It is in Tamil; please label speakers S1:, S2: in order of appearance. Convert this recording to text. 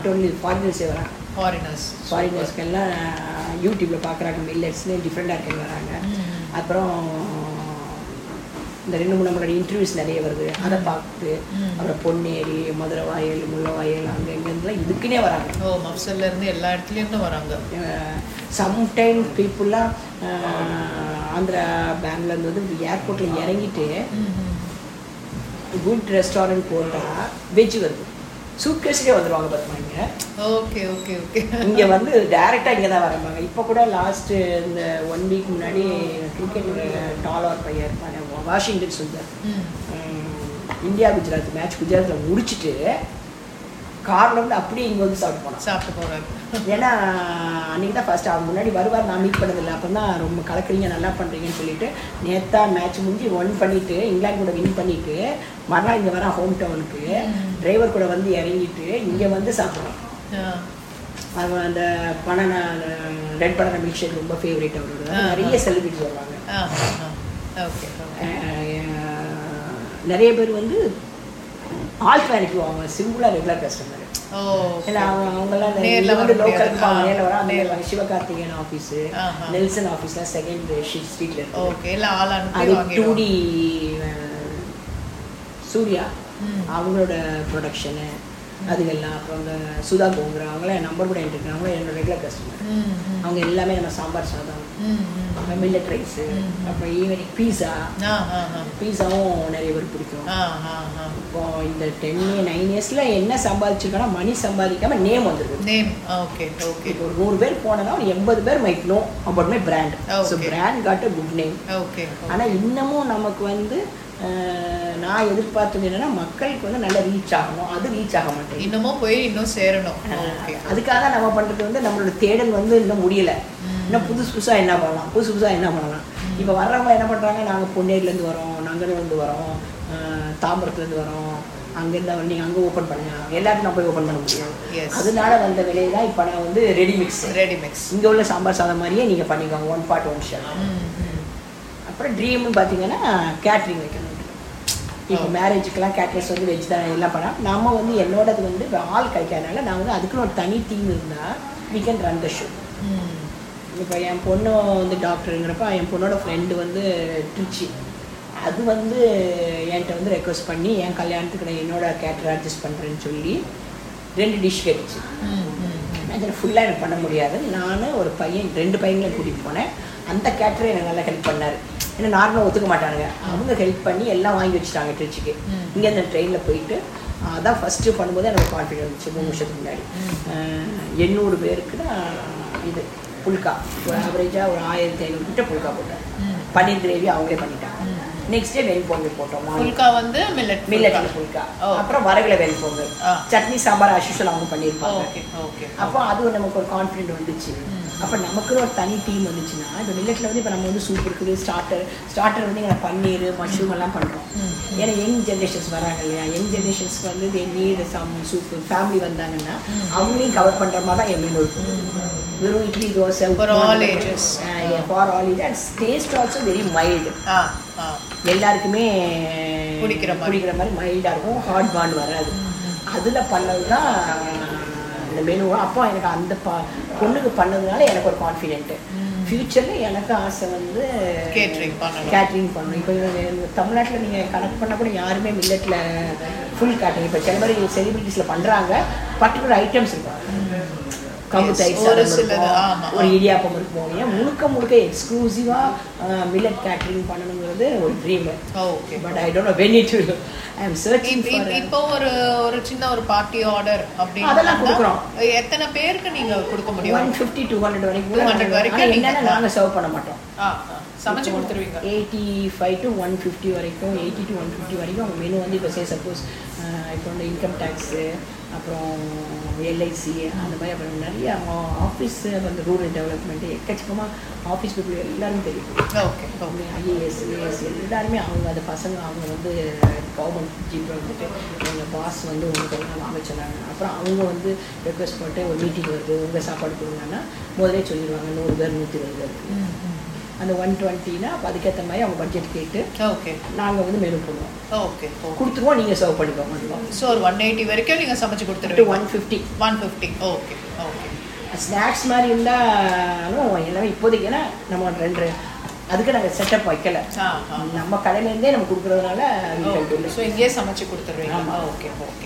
S1: ஒன்லி ஃபாரினர்ஸே வராங்க
S2: ஃபாரினர்ஸ்
S1: ஃபாரினர்ஸ்க்கெல்லாம் யூடியூப்பில் பார்க்குறாங்க மில்லட்ஸ்னு டிஃப்ரெண்ட் இருக்குன்னு வராங்க அப்புறம் இந்த ரெண்டு மூணு நம்மளோட இன்டர்வியூஸ் நிறைய வருது அதை பார்த்து
S2: ம்.
S1: அப்புறம் பொன்னேரி மதுரை வாயல் முள்ளவாயல் அங்கே இங்கேருந்துலாம் இதுக்குன்னே வராங்க
S2: ஓ மப்சல்ல இருந்து எல்லா இடத்துலயும் வராங்க
S1: சம்டைம் பீப்புளாக ஆந்திரா பேங்க்லேருந்து வந்து ஏர்போர்ட்டில் இறங்கிட்டு குட் ரெஸ்டாரண்ட் போட்டால் வெஜ் வருது சூட் கேஸ்லேயே வந்துடுவாங்க பார்த்துமாங்க
S2: ஓகே ஓகே ஓகே
S1: இங்கே வந்து டேரெக்டாக இங்கே தான் வராங்க இப்போ கூட லாஸ்ட்டு இந்த ஒன் வீக் முன்னாடி கிரிக்கெட் டாலர் பையன் இருப்பாங்க வாஷிங்டன் சுந்தர்
S2: ம்
S1: உம், இந்தியா குஜராத் மேட்ச் குஜராத்தில் முடிச்சுட்டு காரில் வந்து அப்படியே இங்கே வந்து சாப்பிட்டு போனான்
S2: சாப்பிட்டு போறாரு
S1: ஏன்னா அன்றைக்கி தான் ஃபர்ஸ்ட் அவங்க முன்னாடி வருவார் நான் மீட் பண்ணதில்லை அப்போ தான் ரொம்ப கலக்குறீங்க நல்லா பண்ணுறீங்கன்னு சொல்லிட்டு நேத்தா மேட்ச் முடிஞ்சு ஒன் பண்ணிவிட்டு இங்கிலாந்து கூட வின் பண்ணிவிட்டு மறுநாள் இங்கே வரேன் ஹோம் டவுனுக்கு டிரைவர் கூட வந்து இறங்கிட்டு இங்கே வந்து சாப்பிட்றோம்
S2: ஆ.
S1: அவங்க அந்த banana red banana milkshake ரொம்ப ஃபேவரேட் அவரோட
S2: ஆ,
S1: நிறைய செலிபிரிட்டிஸ் வருவாங்க
S2: ஆ, ஆ. ஓகே ஓகே
S1: அஹ், நிறைய பேர் வந்து ஆல்ஃபா அனுப்புவாங்க சிம்பிளாக ரெகுலர் கஸ்டமர்
S2: ஓ
S1: ஏன்னா அவங்க அவங்கெல்லாம் இந்த
S2: நேர்ல
S1: இங்க வந்து
S2: வர முடியாது.
S1: லோக்கல்
S2: ஆ,
S1: நேரில் வர அந்த
S2: நேர்ல.
S1: சிவகார்த்திகேயன் ஆஃபீஸு
S2: ஆஹா.
S1: நெல்சன் ஆஃபீஸில் செகண்ட் ஷீட் ஸ்ட்ரீட்டில் இருக்கு
S2: ஓகே எல்லாம் ஆள் அனுப்பி
S1: அது டூ
S2: வாங்கிடுவோம்
S1: டி சூர்யா
S2: ம்.
S1: அவங்களோட ப்ரொடக்ஷனு அதுகெல்லாம் அப்புறம் இந்த சுதா கோங்குரா அவங்களாம் என் நம்பர் கூட என்கிட்ட இருக்கு அவங்களும் என்னோட ரெகுலர் கஸ்டமர்
S2: ம், ம்.
S1: அவங்க எல்லாமே நம்ம சாம்பார் சாதம்
S2: ம், ம்.
S1: மில்லட் ரைஸு
S2: ம்.
S1: அப்புறம் ஈவினிங் பீஸா
S2: ஆ, ஆ, ஆ.
S1: பீஸாவும் நிறைய பேர் பிடிக்கும்
S2: ஆ, ஆ, ஆ.
S1: இப்போ இந்த டென் நைன் இயர்ஸில் என்ன சம்பாதிச்சிருக்கோன்னா மணி சம்பாதிக்காம நேம் வந்துருக்கு
S2: நேம் ஓகே ஓகே
S1: இப்போ ஒரு நூறு பேர் போனோன்னா ஒரு எண்பது பேர் might know about my brand so
S2: Okay.
S1: Brand got a good name
S2: okay
S1: ஆனால் இன்னமும் நமக்கு வந்து அஹ், நான் எதிர்பார்த்தது என்னன்னா மக்களுக்கு வந்து நல்லா ரீச் ஆகணும் அது ரீச் ஆக மாட்டேங்குது
S2: இன்னமும் போய் இன்னும் சேரணும் ஓகே
S1: அஹ், அதுக்காக தான் நம்ம பண்ணுறது வந்து நம்மளோட தேடல் வந்து இன்னும் முடியல இன்னும் புதுசு புதுசாக என்ன பண்ணலாம் புதுசு புதுசாக என்ன பண்ணலாம் இப்போ வர்றவங்க என்ன பண்ணுறாங்க நாங்கள் பொன்னேரிலேருந்து வரோம் நங்கர்லேருந்து வரோம் அஹ், தாம்பரத்துலேருந்து வரோம் அங்கேருந்து வந்து நீங்கள் அங்கே ஓப்பன் பண்ணுங்க எல்லாத்தையும் நான் போய் ஓப்பன் பண்ண முடியும்
S2: Yes.
S1: அதனால வந்த விலை தான் இப்போ நான் வந்து ரெடி மிக்ஸ்
S2: ரெடி மிக்ஸ்
S1: இங்கே உள்ள சாம்பார் சாதம் மாதிரியே நீங்கள் பண்ணிக்கோங்க ஒன் பார்ட் ஒன் ஷேர் அப்புறம் ட்ரீம்னு பார்த்தீங்கன்னா கேட்ரிங் வைக்கணும் இப்போ
S2: Oh.
S1: மேரேஜுக்கெல்லாம் கேட்ரஸ் வந்து வெஜ் தான் எல்லாம் பண்ணலாம் நம்ம வந்து என்னோடது வந்து ஆள் கிடைக்காதனால நான் வந்து அதுக்குன்னு ஒரு தனி டீம் இருந்தால் we can run the show இப்போ என் பொண்ணு வந்து டாக்டருங்கிறப்ப என் பொண்ணோட ஃப்ரெண்டு வந்து திருச்சி அது வந்து என்கிட்ட வந்து ரெக்வஸ்ட் பண்ணி என் கல்யாணத்துக்கு நான் என்னோட கேட்டர் அட்ஜஸ்ட் பண்ணுறேன்னு சொல்லி ரெண்டு டிஷ் கேட்டுச்சு அதில் ஃபுல்லாக எனக்கு பண்ண முடியாது நான் ஒரு பையன் ரெண்டு பையங்களையும் கூட்டிகிட்டு போனேன் அந்த கேட்டரை எனக்கு நல்லா ஹெல்ப் பண்ணார் ஏன்னா நார்மலாக ஒத்துக்க மாட்டானுங்க அவங்க ஹெல்ப் பண்ணி எல்லாம் வாங்கி வச்சுட்டாங்க திருச்சிக்கு
S2: ம்.
S1: இங்கே அந்த ட்ரெயினில் போயிட்டு அதான் ஃபஸ்ட்டு பண்ணும்போது எனக்கு கான்ஃபிடன்ஸ் இருந்துச்சு மூணு வருஷத்துக்கு முன்னாடி அஹ், எண்ணூறு பேருக்கு நான் இது புல்கா ஒரு ஆவரேஜாக ஒரு ஆயிரத்தி ஐநூறு கிட்ட புல்கா போட்டேன் பன்னீர் கிரேவி அவங்களே பண்ணிட்டாங்க நெக்ஸ்ட் டே வெண் பொங்கல் போட்டோம் morning.
S2: ஃபுல்கா வந்து மில்லட்
S1: மில்லட்ல புல்கா
S2: ஓ.
S1: அப்புறம் வரகுல வெண் பொங்கல்
S2: ஆ.
S1: சட்னி சாம்பார் அசுஷல் அவங்க பண்ணியிருப்பாங்க
S2: ஓகே ஓகே
S1: அப்போ அது நமக்கு ஒரு கான்ஃபிடென்ட் வந்துச்சு அப்போ நமக்குன்னு ஒரு தனி டீம் வந்துச்சுன்னா இப்போ மில்லட்டில் வந்து இப்போ நம்ம வந்து சூப் இருக்குது ஸ்டார்டர் ஸ்டார்டர் வந்து இங்கே பன்னீர் மஷ்ரூம் எல்லாம் பண்ணுறோம் ஏன்னா யங் ஜென்ரேஷன்ஸ் வராங்க இல்லையா யங் ஜென்ரேஷன்ஸ்க்கு வந்து they need some soup family வந்தாங்கன்னா அவங்களையும் கவர் பண்ணுற மாதிரி தான் என் மெனு இருக்கும் வெறும் idli dosa
S2: For all ages.
S1: For all age and taste also very mild
S2: ஆ ஆ
S1: எல்லாருக்குமே
S2: பிடிக்கிற மாதிரி.
S1: பிடிக்கிற மாதிரி மைல்டாக இருக்கும் ஹாட் பாண்ட் வராது அதில் பண்ணது தான் இந்த மெனு அப்போ எனக்கு அந்த பா பொண்ணுக்கு பண்ணதுனால எனக்கு ஒரு கான்ஃபிடென்ட்டு ஃப்யூச்சரில் எனக்கு ஆசை வந்து
S2: Catering பண்ணணும்.
S1: கேட்ரிங் பண்ணணும் இப்போ தமிழ்நாட்டில் நீங்கள் கனெக்ட் பண்ண கூட யாருமே மில்லட்டில் ஃபுல் கேட்ரிங் இப்போ சில மாதிரி செலிபிரிட்டிஸில் பண்ணுறாங்க பர்டிகுலர் ஐட்டம்ஸ் இருக்கும் கம்பு
S2: Yes,
S1: தயிர்
S2: ஒரு
S1: சாதம்
S2: சிலது,
S1: இருக்கும்,
S2: ஆமா,
S1: ஒரு
S2: ஆமா.
S1: இடியாப்பம் இருக்கும் ஏன் முழுக்க முழுக்க எக்ஸ்க்ளூசிவாக மில்லட் கேட்ரிங் பண்ணணுங்கிறது ஒரு dream
S2: okay
S1: but I don't know when it I am searching
S2: இப்ப- இப்ப- இப்போ ஒரு ஒரு சின்ன ஒரு பார்ட்டி ஆர்டர் அப்படின்னு
S1: அதெல்லாம்
S2: வந்தா,
S1: கொடுக்குறோம்.
S2: எத்தனை பேருக்கு நீங்க கொடுக்க
S1: ஒன்
S2: முடியும்
S1: ஃபிஃப்டி டூ ஹண்ட்ரட் வரைக்கும்
S2: 200 வரைக்கும்
S1: ஆனா
S2: நீங்க-
S1: என்னன்னா நாங்கள் சர்வ் பண்ண மாட்டோம்
S2: ஆ, ஆ. சமைச்சு கொடுத்துருவீங்க
S1: eighty five to one fifty வரைக்கும் எயிட்டி டு ஒன் ஃபிஃப்டி வரைக்கும் அவங்க மெனு வந்து இப்போ சே சப்போஸ் இப்போ வந்து இன்கம் டேக்ஸு அப்புறம் எல்ஐசி அந்த மாதிரி அப்புறம் நிறைய ஆஃபீஸ் வந்து ரூரல் டெவலப்மெண்ட் எக்கச்சக்கமாக ஆஃபீஸ் பீப்புள் எல்லாரும் தெரியும்
S2: ஓகே ஓகே
S1: ஐஏஎஸ் ஏஎஸ் எல்லாருமே அவங்க அந்த பசங்க அவங்க வந்து கவர்மெண்ட் ஜீப்பில் வந்துட்டு எங்கள் பாஸ் வந்து உங்களுக்கு ஒரு நாள் வாங்க சொன்னாங்க அப்புறம் அவங்க வந்து ரெக்வஸ்ட் பண்ணிட்டு ஒரு மீட்டிங் வருது உங்கள் சாப்பாடு கொடுங்கன்னா முதலே சொல்லிடுவாங்க நூறு பேர் நூற்றி இருபது பேர் அந்த ஒன் டுவெண்ட்டினா அப்போ அதுக்கேற்ற மாதிரி அவங்க பட்ஜெட் கேட்டு
S2: ஓகே
S1: நாங்கள் வந்து மெனு பண்ணுவோம்
S2: ஓகே
S1: கொடுத்துருவோம் நீங்கள் சர்வ் பண்ணிக்கோங்க
S2: ஸோ ஒரு ஒன் எயிட்டி வரைக்கும் நீங்கள் சமைச்சு
S1: டு
S2: கொடுத்துருவீங்க
S1: one fifty
S2: one fifty okay okay
S1: snacks மாதிரி இருந்தாலும் எல்லாமே இப்போதைக்கு ஏன்னா நம்ம ரெண்டு அதுக்கு நாங்கள் செட்டப் வைக்கல
S2: ஆ ஆ
S1: நம்ம கடையிலேருந்தே நம்ம கொடுக்குறதுனால we can do it.
S2: So இங்கேயே சமைச்சு கொடுத்துருவீங்க
S1: ஆமா.
S2: Okay okay